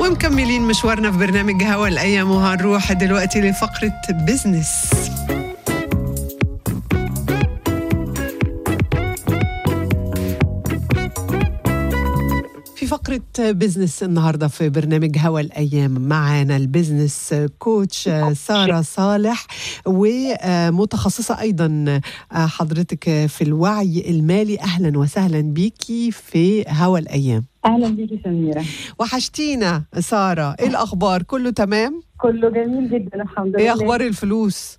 ومكملين مشوارنا في برنامج هوا الأيام وهنروح دلوقتي لفقرة بزنس في فقرة بزنس النهاردة في برنامج هوا الأيام معانا البزنس كوتش سارة صالح ومتخصصة أيضا حضرتك في الوعي المالي أهلا وسهلا بيكي في هوا الأيام اهلا بيكي سميره وحشتينا سارة إيه الأخبار كله تمام؟ كله جميل جدا الحمد لله إيه أخبار الفلوس؟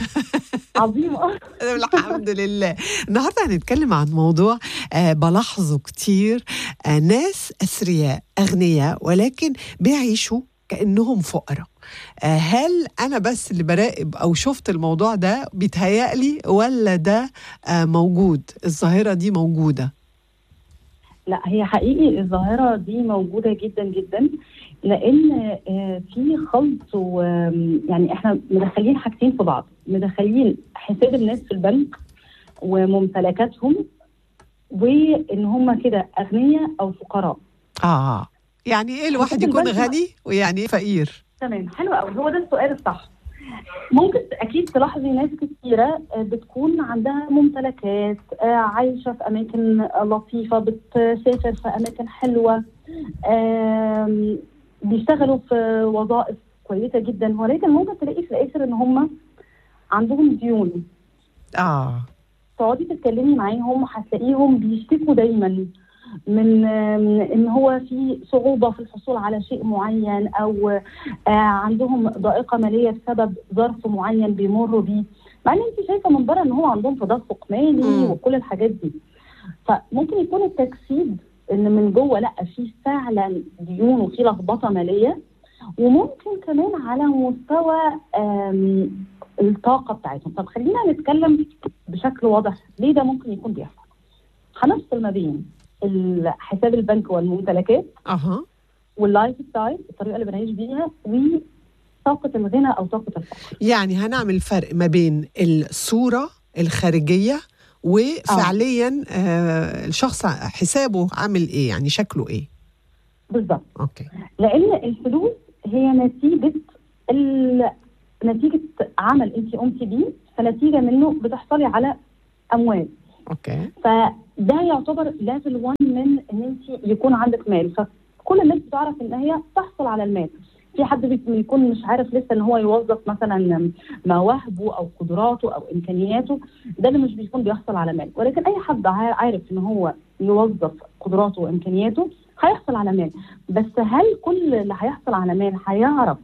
عظيمه الحمد لله النهارده هنتكلم عن موضوع آه بلاحظه كتير آه ناس اثرياء اغنياء ولكن بيعيشوا كانهم فقراء آه هل انا بس اللي براقب او شفت الموضوع ده بيتهيألي ولا ده آه موجود الظاهره دي موجوده لا هي حقيقي الظاهره دي موجوده جدا جدا لان آه، في خلط و- يعني احنا مدخلين حاجتين في بعض مدخلين حساب الناس في البنك وممتلكاتهم وان هم كده اغنياء او فقراء اه يعني ايه الواحد حساب يكون البنك- غني ويعني ايه فقير تمام حلو قوي هو ده السؤال الصح ممكن اكيد تلاحظي ناس كتيره آه، بتكون عندها ممتلكات آه، عايشه في اماكن آه، لطيفه بتسافر في اماكن حلوه آم، بيشتغلوا في وظائف كويسه جدا ولكن ممكن تلاقي في الاخر ان هم عندهم ديون اه تقعدي تتكلمي معاهم هتلاقيهم بيشتكوا دايما من آم، ان هو في صعوبه في الحصول على شيء معين او آه، عندهم ضائقه ماليه بسبب ظرف معين بيمروا بيه مع ان انت شايفه من بره ان هو عندهم تدفق مالي مم. وكل الحاجات دي فممكن يكون التجسيد ان من جوه لا في فعلا ديون وفي لخبطه ماليه وممكن كمان على مستوى آم، الطاقه بتاعتهم طب خلينا نتكلم بشكل واضح ليه ده ممكن يكون بيحصل هنفصل ما بين ال- حساب البنك والممتلكات اها واللايف ستايل الطريقه اللي بنعيش بيها وطاقه الغنى او طاقه الفقر يعني هنعمل فرق ما بين الصورة الخارجية وفعليا آه الشخص حسابه عامل ايه يعني شكله ايه بالظبط اوكي لان الفلوس هي نتيجه ال... نتيجه عمل انت قمتي بيه فنتيجه منه بتحصلي على اموال اوكي فده يعتبر ليفل 1 من ان انت يكون عندك مال فكل الناس بتعرف ان هي تحصل على المال في حد بيكون مش عارف لسه ان هو يوظف مثلا مواهبه او قدراته او امكانياته ده اللي مش بيكون بيحصل على مال ولكن اي حد عا- عارف ان هو يوظف قدراته وامكانياته هيحصل على مال بس هل كل اللي هيحصل على مال هيعرف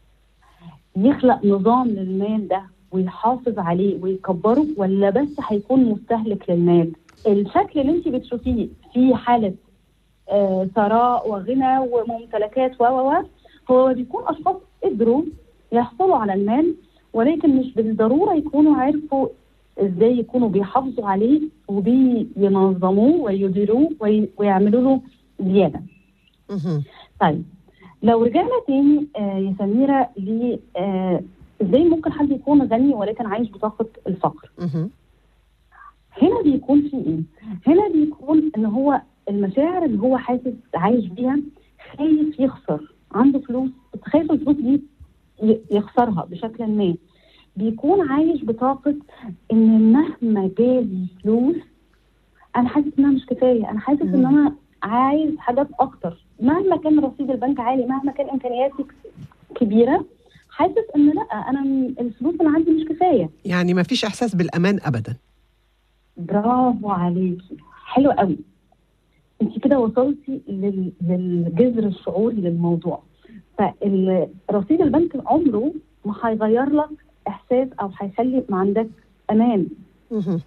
يخلق نظام للمال ده ويحافظ عليه ويكبره ولا بس هيكون مستهلك للمال الشكل اللي انت بتشوفيه في حاله آه، ثراء وغنى وممتلكات و و و هو بيكون اشخاص قدروا يحصلوا على المال ولكن مش بالضروره يكونوا عرفوا ازاي يكونوا بيحافظوا عليه وبينظموه ويديروه وي- ويعملوا له زياده. مهم. طيب لو رجعنا تاني آه يا سميره ل آه ازاي ممكن حد يكون غني ولكن عايش بطاقه الفقر؟ مهم. هنا بيكون في ايه؟ هنا بيكون ان هو المشاعر اللي هو حاسس عايش بيها خايف يخسر عنده فلوس بس خايف الفلوس دي ي- يخسرها بشكل ما بيكون عايش بطاقة ان مهما جالي فلوس انا حاسس انها مش كفاية انا حاسس ان مم. انا عايز حاجات اكتر مهما كان رصيد البنك عالي مهما كان امكانياتي كبيرة حاسس ان لا انا م- الفلوس اللي عندي مش كفاية يعني ما فيش احساس بالامان ابدا برافو عليكي حلو قوي انت كده وصلتي لل... للجذر الشعوري للموضوع فرصيد البنك عمره ما هيغير لك احساس او هيخلي ما عندك امان مهم.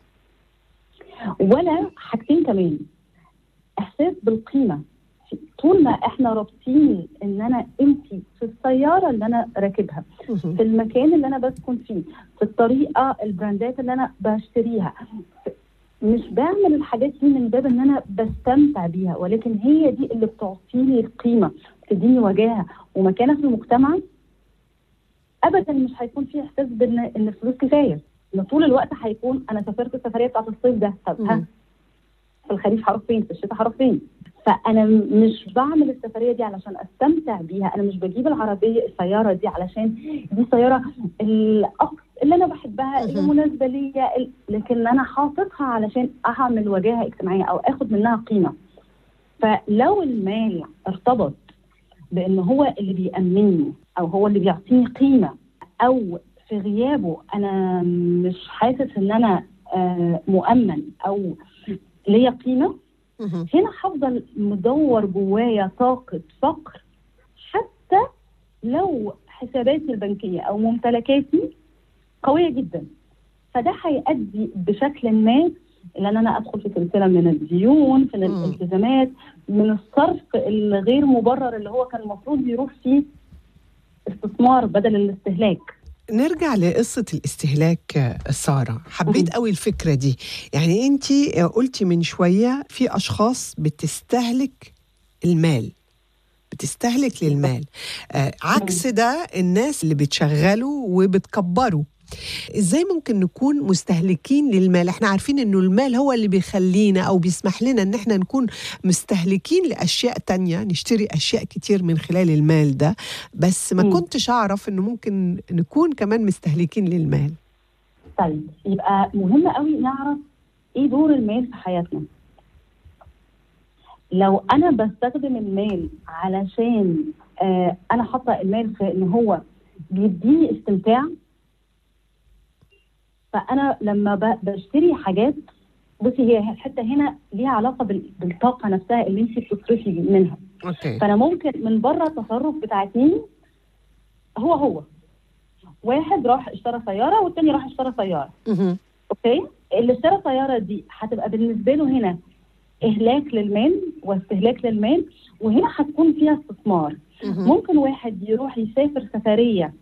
ولا حاجتين كمان احساس بالقيمه طول ما احنا رابطين ان انا قيمتي في السياره اللي انا راكبها مهم. في المكان اللي انا بسكن فيه في الطريقه البراندات اللي انا بشتريها مش بعمل الحاجات دي من باب ان انا بستمتع بيها ولكن هي دي اللي بتعطيني القيمه بتديني وجاهه ومكانه في المجتمع ابدا مش هيكون في احساس بان ان الفلوس كفايه ان طول الوقت هيكون انا سافرت السفريه بتاعت الصيف ده طب ها مم. في الخريف هروح فين في الشتاء هروح فين فانا مش بعمل السفريه دي علشان استمتع بيها انا مش بجيب العربيه السياره دي علشان دي السياره الأقصى اللي انا بحبها اللي مهم. مناسبه ليا ال- لكن انا حاططها علشان اعمل وجاهه اجتماعيه او اخد منها قيمه فلو المال ارتبط بان هو اللي بيأمنني او هو اللي بيعطيني قيمه او في غيابه انا مش حاسس ان انا آه، مؤمن او ليا قيمه مهم. هنا هفضل مدور جوايا طاقة فقر حتى لو حساباتي البنكية أو ممتلكاتي قوية جدا فده هيؤدي بشكل ما إلى أن أنا أدخل في سلسلة من الديون في مم. الالتزامات من الصرف الغير مبرر اللي هو كان المفروض يروح فيه استثمار بدل الاستهلاك نرجع لقصة الاستهلاك آه، سارة حبيت مهم. قوي الفكرة دي يعني انت قلتي من شوية في أشخاص بتستهلك المال بتستهلك للمال آه عكس ده الناس اللي بتشغله وبتكبره ازاي ممكن نكون مستهلكين للمال احنا عارفين انه المال هو اللي بيخلينا او بيسمح لنا ان احنا نكون مستهلكين لاشياء تانية نشتري اشياء كتير من خلال المال ده بس ما مم. كنتش اعرف انه ممكن نكون كمان مستهلكين للمال طيب يبقى مهم قوي نعرف ايه دور المال في حياتنا لو انا بستخدم المال علشان آه انا حاطه المال في ان هو بيديني استمتاع فانا لما ب- بشتري حاجات بصي هي الحته هنا ليها علاقه بال- بالطاقه نفسها اللي انت بتصرفي منها اوكي فانا ممكن من بره التصرف بتاع اتنين هو هو واحد راح اشترى سياره والتاني راح اشترى سياره مهم. اوكي اللي اشترى سياره دي هتبقى بالنسبه له هنا اهلاك للمال واستهلاك للمال وهنا هتكون فيها استثمار مهم. ممكن واحد يروح يسافر سفريه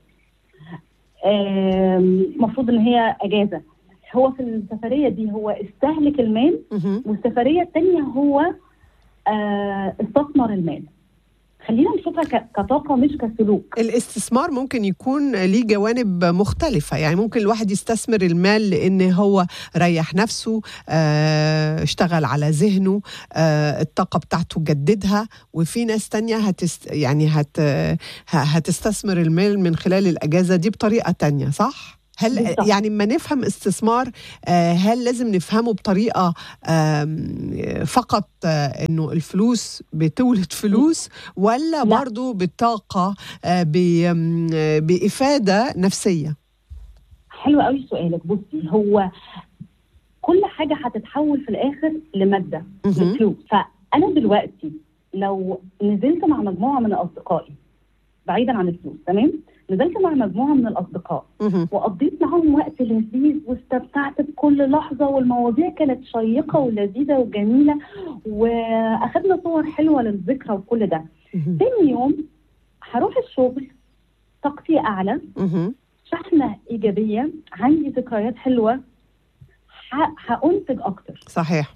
المفروض ان هي اجازه هو في السفريه دي هو استهلك المال مهم. والسفريه الثانيه هو آه، استثمر المال خلينا نشوفها ك- كطاقه مش كسلوك الاستثمار ممكن يكون ليه جوانب مختلفة يعني ممكن الواحد يستثمر المال لأن هو ريح نفسه آه، اشتغل على ذهنه آه، الطاقة بتاعته جددها وفي ناس تانية هتست يعني هت ه- هتستثمر المال من خلال الأجازة دي بطريقة تانية صح؟ هل بالضبط. يعني ما نفهم استثمار آه، هل لازم نفهمه بطريقة آم، فقط آه، انه الفلوس بتولد فلوس ولا لا. برضو بالطاقة آه، ب- آم، آه، بإفادة نفسية حلو قوي سؤالك بصي هو كل حاجه هتتحول في الاخر لماده مهم. لفلوس فانا دلوقتي لو نزلت مع مجموعه من اصدقائي بعيدا عن الفلوس تمام نزلت مع مجموعه من الاصدقاء مهم. وقضيت معاهم وقت لذيذ واستمتعت بكل لحظه والمواضيع كانت شيقه ولذيذه وجميله واخدنا صور حلوه للذكرى وكل ده مهم. تاني يوم هروح الشغل طاقتي اعلى مهم. شحنه ايجابيه عندي ذكريات حلوه ه- هانتج اكتر صحيح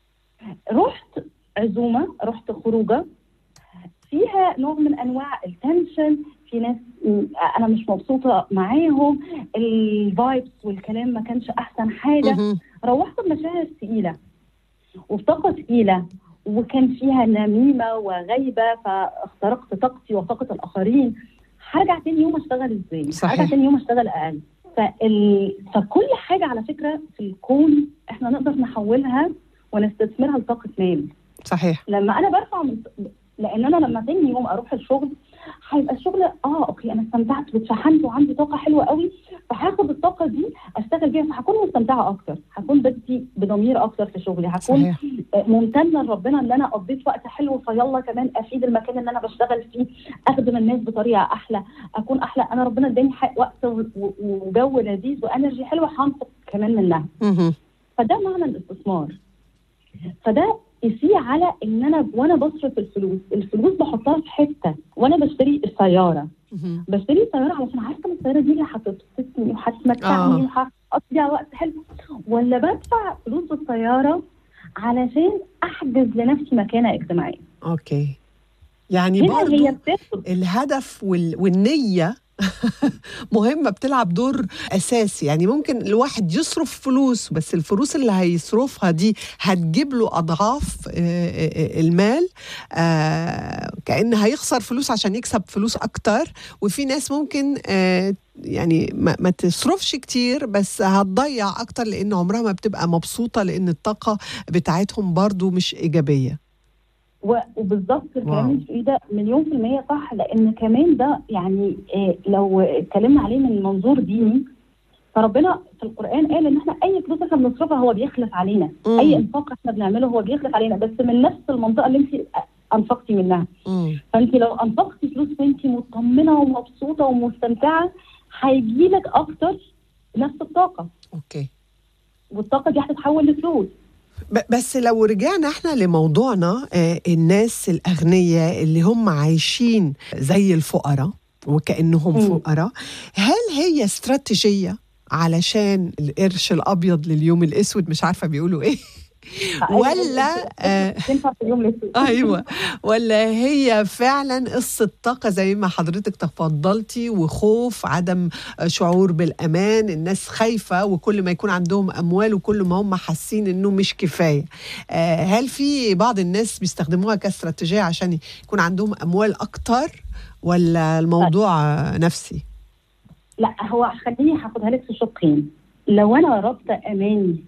رحت عزومه رحت خروجه فيها نوع من انواع التنشن في ناس م- انا مش مبسوطه معاهم الفايبس والكلام ما كانش احسن حاجه مهم. روحت بمشاعر ثقيله وبطاقه ثقيله وكان فيها نميمه وغيبه فاخترقت طاقتي وطاقه الاخرين هرجع تاني يوم اشتغل ازاي؟ صحيح. هرجع تاني يوم اشتغل اقل فال... فكل حاجه على فكره في الكون احنا نقدر نحولها ونستثمرها لطاقه مال صحيح لما انا برفع من لان انا لما تاني يوم اروح الشغل هيبقى الشغل اه اوكي انا استمتعت واتشحنت وعندي طاقه حلوه قوي فهاخد الطاقه دي اشتغل بيها فهكون مستمتعه اكتر هكون بدي بضمير اكتر في شغلي هكون صحيح ممتنه لربنا ان انا قضيت وقت حلو فيلا كمان افيد المكان اللي انا بشتغل فيه اخدم الناس بطريقه احلى اكون احلى انا ربنا اداني حق- وقت و- و- وجو لذيذ وانرجي حلوه هنفق كمان منها مهم. فده معنى الاستثمار فده يسيء على ان انا وانا بصرف الفلوس الفلوس بحطها في حته وانا بشتري السياره مهم. بشتري السياره علشان عارفه ان السياره دي اللي هتبسطني وهتمتعني آه. وهقضي وقت حلو ولا بدفع فلوس السياره علشان احجز لنفسي مكانه اجتماعيه اوكي يعني هنا هي برضو بتاخد الهدف وال... والنية مهمة بتلعب دور أساسي يعني ممكن الواحد يصرف فلوس بس الفلوس اللي هيصرفها دي هتجيب له أضعاف المال كأن هيخسر فلوس عشان يكسب فلوس أكتر وفي ناس ممكن يعني ما, ما تصرفش كتير بس هتضيع أكتر لأن عمرها ما بتبقى مبسوطة لأن الطاقة بتاعتهم برضو مش إيجابية وبالظبط الكلام اللي في ده مليون في المية صح لأن كمان ده يعني إيه لو اتكلمنا عليه من منظور ديني فربنا في القرآن قال إن احنا أي فلوس احنا بنصرفها هو بيخلف علينا، مم. أي إنفاق احنا بنعمله هو بيخلف علينا بس من نفس المنطقة اللي أنت أنفقتي منها. مم. فأنت لو أنفقتي فلوس وأنت مطمنة ومبسوطة ومستمتعة هيجيلك أكتر نفس الطاقة. أوكي. والطاقة دي هتتحول لفلوس. بس لو رجعنا احنا لموضوعنا آه الناس الأغنياء اللي هم عايشين زي الفقراء وكأنهم م. فقراء هل هي استراتيجية علشان القرش الأبيض لليوم الأسود مش عارفة بيقولوا إيه ولا آه ايوه ولا هي فعلا قصه طاقه زي ما حضرتك تفضلتي وخوف عدم شعور بالامان الناس خايفه وكل ما يكون عندهم اموال وكل ما هم حاسين انه مش كفايه آه هل في بعض الناس بيستخدموها كاستراتيجيه عشان يكون عندهم اموال اكتر ولا الموضوع نفسي لا هو خليني هاخدها لك في شقين لو انا رابطه اماني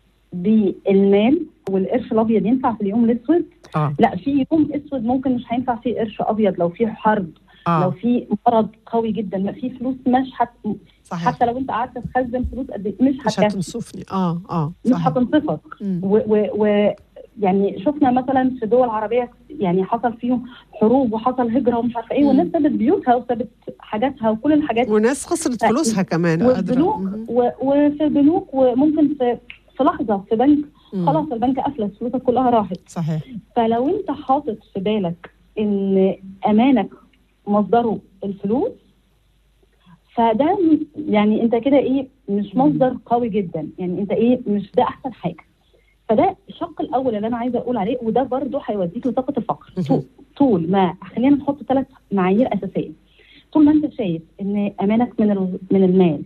بالمال والقرش الابيض ينفع في اليوم الاسود آه. لا في يوم اسود ممكن مش هينفع فيه قرش ابيض لو في حرب آه. لو في مرض قوي جدا ما في فلوس مش حت... صحيح. حتى لو انت قعدت تخزن فلوس قد مش مش هتنصفني اه اه مش هتنصفك و, و, و يعني شفنا مثلا في دول عربيه يعني حصل فيهم حروب وحصل هجره ومش عارفه ايه والناس سابت بيوتها وسابت حاجاتها وكل الحاجات وناس خسرت فلوسها كمان والبنوك وفي بنوك وممكن في في لحظه في بنك خلاص البنك افلس فلوسك كلها راحت صحيح فلو انت حاطط في بالك ان امانك مصدره الفلوس فده يعني انت كده ايه مش مصدر قوي جدا يعني انت ايه مش ده احسن حاجه فده الشق الاول اللي انا عايزه اقول عليه وده برضه هيوديك لطاقه الفقر طول ما خلينا نحط ثلاث معايير اساسيه طول ما انت شايف ان امانك من من المال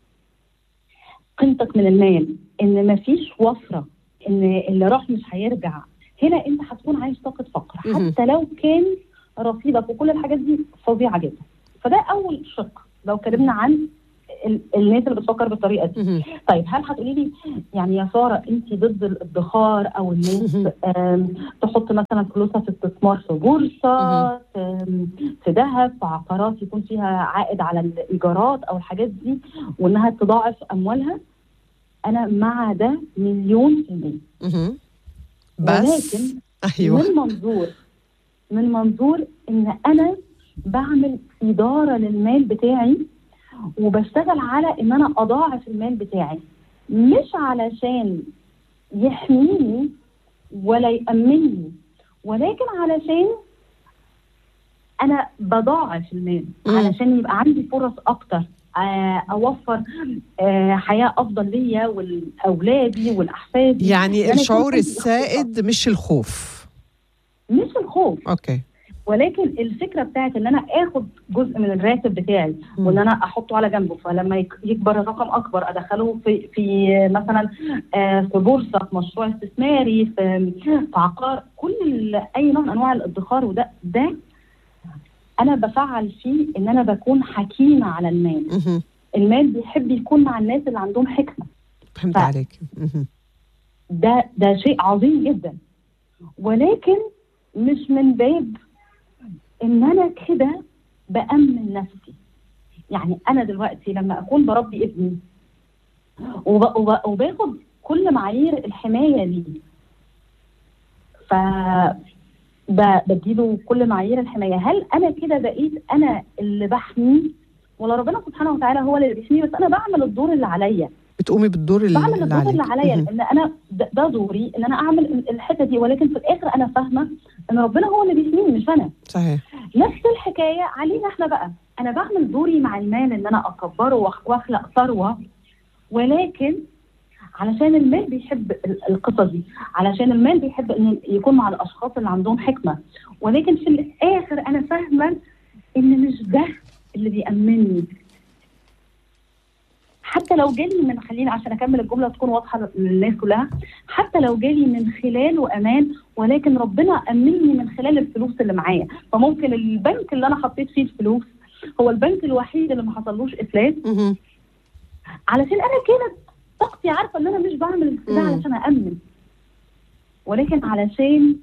قيمتك من المال ان مفيش وفره ان اللي راح مش هيرجع هنا انت هتكون عايش طاقه فقر حتى لو كان رصيدك وكل الحاجات دي فظيعه جدا فده اول شق لو اتكلمنا عن الناس اللي بتفكر بالطريقه دي طيب هل هتقولي لي يعني يا ساره انت ضد الادخار او الناس تحط مثلا فلوسها في استثمار في بورصه في ذهب في عقارات يكون فيها عائد على الايجارات او الحاجات دي وانها تضاعف اموالها انا مع ده مليون في المية بس ولكن أيوة. من منظور من منظور ان انا بعمل اداره للمال بتاعي وبشتغل على ان انا اضاعف المال بتاعي مش علشان يحميني ولا يأمنني ولكن علشان انا بضاعف المال مم. علشان يبقى عندي فرص اكتر آه، اوفر آه، حياه افضل ليا ولاولادي ولاحفادي يعني أنا الشعور يكون عندي السائد مش الخوف مش الخوف اوكي ولكن الفكره بتاعت ان انا اخد جزء من الراتب بتاعي مم. وان انا احطه على جنبه فلما يك- يكبر الرقم اكبر ادخله في في مثلا آه، في بورصه في مشروع استثماري في في عقار كل ال- اي نوع من انواع الادخار وده ده انا بفعل فيه ان انا بكون حكيمه على المال مهم. المال بيحب يكون مع الناس اللي عندهم حكمه فهمت ف- عليك مهم. ده ده شيء عظيم جدا ولكن مش من باب ان انا كده بامن نفسي يعني انا دلوقتي لما اكون بربي ابني وب- وب- وباخد كل معايير الحمايه ليه ف ب- بديله كل معايير الحمايه هل انا كده بقيت انا اللي بحميه ولا ربنا سبحانه وتعالى هو اللي بيحميه بس انا بعمل الدور اللي عليا بتقومي بالدور اللي, بعمل اللي الدور اللي عليك عليا مهم. لان انا ده ده دوري ان انا اعمل الحته دي ولكن في الاخر انا فاهمه ان ربنا هو اللي بيحميني مش انا صحيح نفس الحكايه علينا احنا بقى انا بعمل دوري مع المال ان انا اكبره وأخ- واخلق ثروه ولكن علشان المال بيحب ال- القصص دي علشان المال بيحب ان يكون مع الاشخاص اللي عندهم حكمه ولكن في الاخر انا فاهمه ان مش ده اللي بيأمنني حتى لو جالي من خليني عشان اكمل الجمله تكون واضحه للناس كلها حتى لو جالي من خلاله امان ولكن ربنا امنني من خلال الفلوس اللي معايا فممكن البنك اللي انا حطيت فيه الفلوس هو البنك الوحيد اللي ما حصلوش افلاس مهم. علشان انا كانت طاقتي عارفه ان انا مش بعمل ده مم. علشان امن ولكن علشان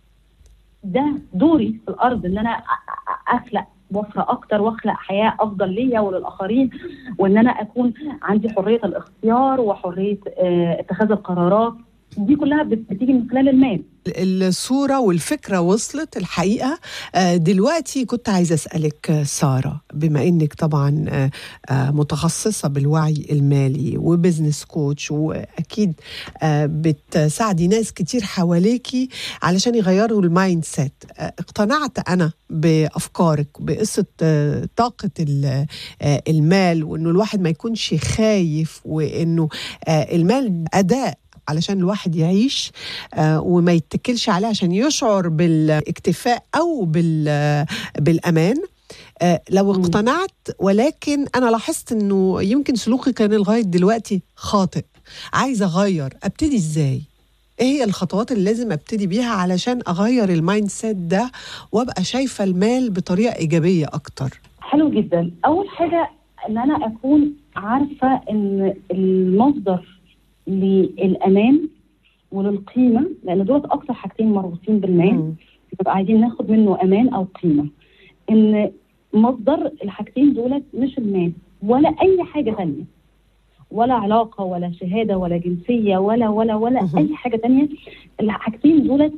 ده دوري في الارض ان انا أ- أ- اخلق وفره اكتر واخلق حياه افضل ليا وللاخرين وان انا اكون عندي حريه الاختيار وحريه آه، اتخاذ القرارات دي كلها بت- بتيجي من خلال المال الصورة والفكرة وصلت الحقيقة آه، دلوقتي كنت عايزة أسألك آه، سارة بما أنك طبعا آه، آه، متخصصة بالوعي المالي وبزنس كوتش وأكيد آه، بتساعدي ناس كتير حواليكي علشان يغيروا المايند سيت آه، اقتنعت أنا بأفكارك بقصة آه، طاقة ال- آه، المال وأنه الواحد ما يكونش خايف وأنه آه، المال أداء علشان الواحد يعيش آه، وما يتكلش عليه عشان يشعر بالاكتفاء او بال- بالامان آه، لو مم. اقتنعت ولكن انا لاحظت انه يمكن سلوكي كان لغايه دلوقتي خاطئ عايزه اغير ابتدي ازاي ايه هي الخطوات اللي لازم ابتدي بيها علشان اغير المايند سيت ده وابقى شايفه المال بطريقه ايجابيه اكتر حلو جدا اول حاجه ان انا اكون عارفه ان المصدر للامان وللقيمه لان دولت اكتر حاجتين مربوطين بالمال مم. بنبقى عايزين ناخد منه امان او قيمه ان مصدر الحاجتين دولت مش المال ولا اي حاجه ثانيه ولا علاقه ولا شهاده ولا جنسيه ولا ولا ولا مهم. اي حاجه تانية الحاجتين دولت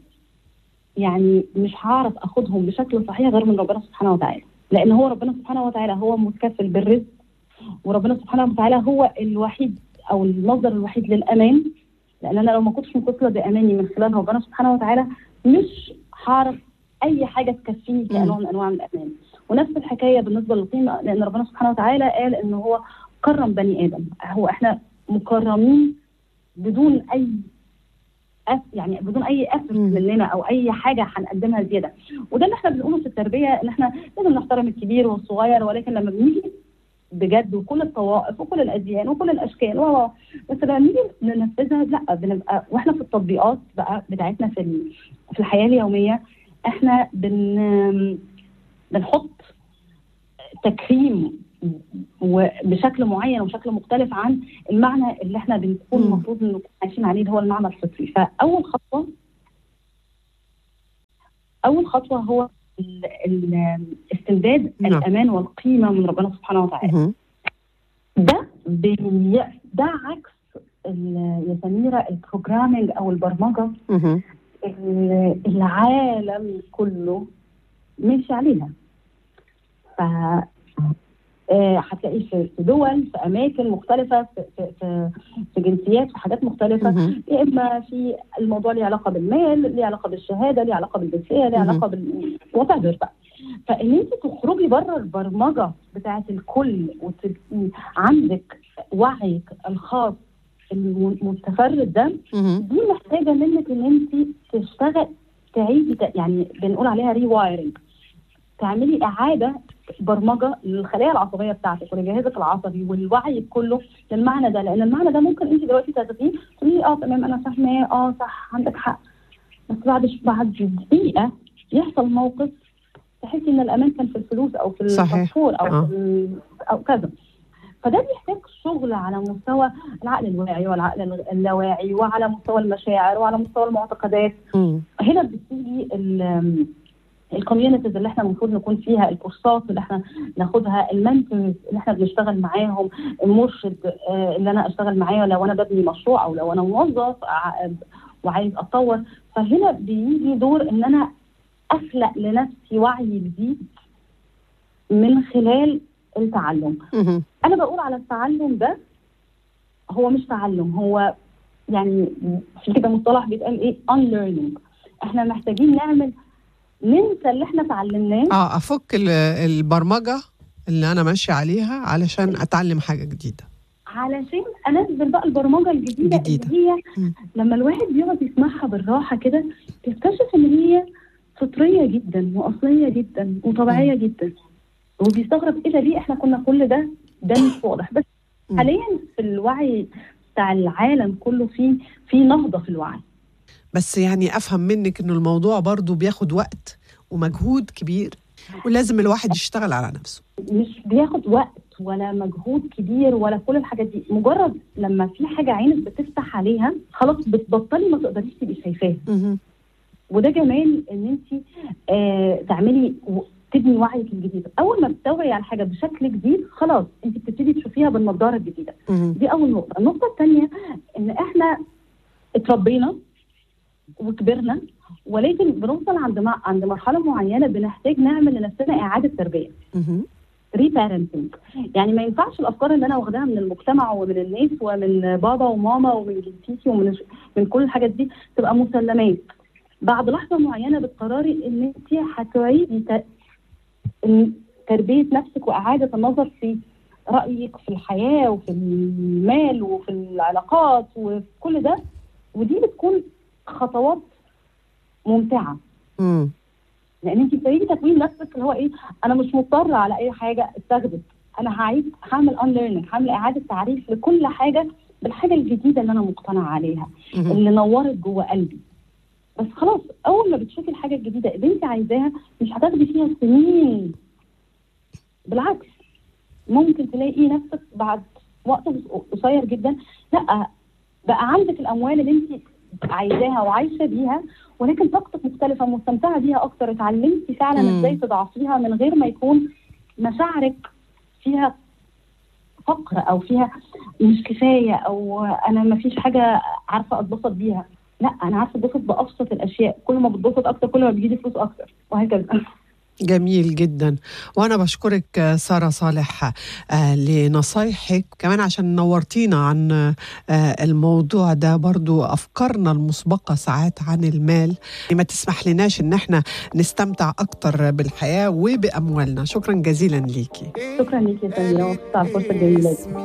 يعني مش هعرف اخدهم بشكل صحيح غير من ربنا سبحانه وتعالى لان هو ربنا سبحانه وتعالى هو متكفل بالرزق وربنا سبحانه وتعالى هو الوحيد او المصدر الوحيد للامان لان انا لو ما كنتش متصله باماني من خلال ربنا سبحانه وتعالى مش هعرف اي حاجه تكفيني كنوع من انواع الامان ونفس الحكايه بالنسبه للقيمه لان ربنا سبحانه وتعالى قال ان هو كرم بني ادم هو احنا مكرمين بدون اي أف يعني بدون اي افرت مم. مننا او اي حاجه هنقدمها زياده وده اللي احنا بنقوله في التربيه ان احنا لازم نحترم الكبير والصغير ولكن لما بنيجي بجد وكل الطوائف وكل الاديان وكل الاشكال و و- بس لما نيجي ننفذها لا بنبقى واحنا في التطبيقات بقى بتاعتنا في ال- في الحياه اليوميه احنا بن بنحط تكريم وبشكل معين وشكل مختلف عن المعنى اللي احنا بنكون مم. المفروض نكون عايشين عليه اللي هو المعنى الفطري فاول خطوه اول خطوه هو ال- ال- استمداد نعم. الامان والقيمه من ربنا سبحانه وتعالى مهم. ده بي ده عكس ال- يا سميره البروجرامينج او البرمجه مهم. اللي العالم كله ماشي عليها ف آه، هتلاقي في في دول في اماكن مختلفه في في في, في جنسيات في حاجات مختلفه مهم. يا اما في الموضوع ليه علاقه بالمال ليه علاقه بالشهاده ليه علاقه بالجنسيه ليه مهم. علاقه بال وات بقى فان انت تخرجي بره البرمجه بتاعه الكل وتبقي عندك وعيك الخاص المتفرد ده مهم. دي محتاجه منك ان انت تشتغل تعيدي ت- يعني بنقول عليها ري وايرنج تعملي اعاده برمجه للخلايا العصبيه بتاعتك ولجهازك العصبي والوعي كله للمعنى ده لان المعنى ده ممكن انت دلوقتي تاخديه تقولي اه تمام انا فاهماه اه صح عندك حق بس بعد بعد دقيقه يحصل موقف تحسي ان الامان كان في الفلوس او في صحيح. الباسبور او آه. في ال- او كذا فده بيحتاج شغل على مستوى العقل الواعي والعقل اللاواعي وعلى مستوى المشاعر وعلى مستوى المعتقدات مم. هنا بتيجي ال- الكوميونيتيز اللي احنا المفروض نكون فيها الكورسات اللي احنا ناخدها المنتورز اللي احنا بنشتغل معاهم المرشد آه، اللي انا اشتغل معاه لو انا ببني مشروع او لو انا موظف ع- وعايز اتطور فهنا بيجي دور ان انا اخلق لنفسي وعي جديد من خلال التعلم مهم. انا بقول على التعلم ده هو مش تعلم هو يعني في كده مصطلح بيتقال ايه unlearning احنا محتاجين نعمل ننسى اللي احنا اتعلمناه اه افك ال- البرمجه اللي انا ماشيه عليها علشان اتعلم حاجه جديده علشان انزل بقى البرمجه الجديده جديدة. اللي هي مم. لما الواحد بيقعد يسمعها بالراحه كده بيكتشف ان هي فطريه جدا واصليه جدا وطبيعيه جدا وبيستغرب ايه ده ليه احنا كنا كل ده ده مش واضح بس مم. حاليا في الوعي بتاع العالم كله في في نهضه في الوعي بس يعني افهم منك انه الموضوع برضو بياخد وقت ومجهود كبير ولازم الواحد يشتغل على نفسه مش بياخد وقت ولا مجهود كبير ولا كل الحاجات دي مجرد لما في حاجه عينك بتفتح عليها خلاص بتبطلي ما تقدريش تبقي شايفاها مهم. وده جمال ان انت آه تعملي و- تبني وعيك الجديد اول ما بتوعي على حاجه بشكل جديد خلاص انت بتبتدي تشوفيها بالنضاره الجديده مهم. دي اول نقطه النقطه الثانيه ان احنا اتربينا وكبرنا ولكن بنوصل عند ما عند مرحله معينه بنحتاج نعمل لنفسنا اعاده تربيه مهم. ري بارنتنج يعني ما ينفعش الافكار اللي انا واخداها من المجتمع ومن الناس ومن بابا وماما ومن جنسيتي ومن من كل الحاجات دي تبقى مسلمات بعد لحظه معينه بتقرري ان انت هتعيدي ت- إن تربيه نفسك واعاده النظر في رايك في الحياه وفي المال وفي العلاقات وفي كل ده ودي بتكون خطوات ممتعه مم. لان انت بتعيدي تكوين نفسك اللي هو ايه انا مش مضطره على اي حاجه استخدم انا هعيد هعمل ان ليرنينج هعمل اعاده تعريف لكل حاجه بالحاجه الجديده اللي انا مقتنعه عليها مهم. اللي نورت جوه قلبي بس خلاص اول ما بتشوفي الحاجه الجديده اللي انت عايزاها مش هتاخدي فيها سنين بالعكس ممكن تلاقي نفسك بعد وقت قصير جدا لا بقى عندك الاموال اللي انت عايزاها وعايشه بيها ولكن طاقتك مختلفه مستمتعه بيها اكتر اتعلمتي فعلا مم. ازاي تضعفيها من غير ما يكون مشاعرك فيها فقر او فيها مش كفايه او انا ما فيش حاجه عارفه اتبسط بيها لا انا عارفه اتبسط بابسط الاشياء كل ما بتبسط اكتر كل ما بيجيلي فلوس اكتر وهكذا جميل جدا وانا بشكرك آه، ساره صالح آه، لنصايحك كمان عشان نورتينا عن آه، الموضوع ده برضو افكارنا المسبقه ساعات عن المال ما تسمح لناش ان احنا نستمتع اكتر بالحياه وباموالنا شكرا جزيلا ليكي شكرا ليكي يا سميره ومبسوطه على الفرصه الجميله دي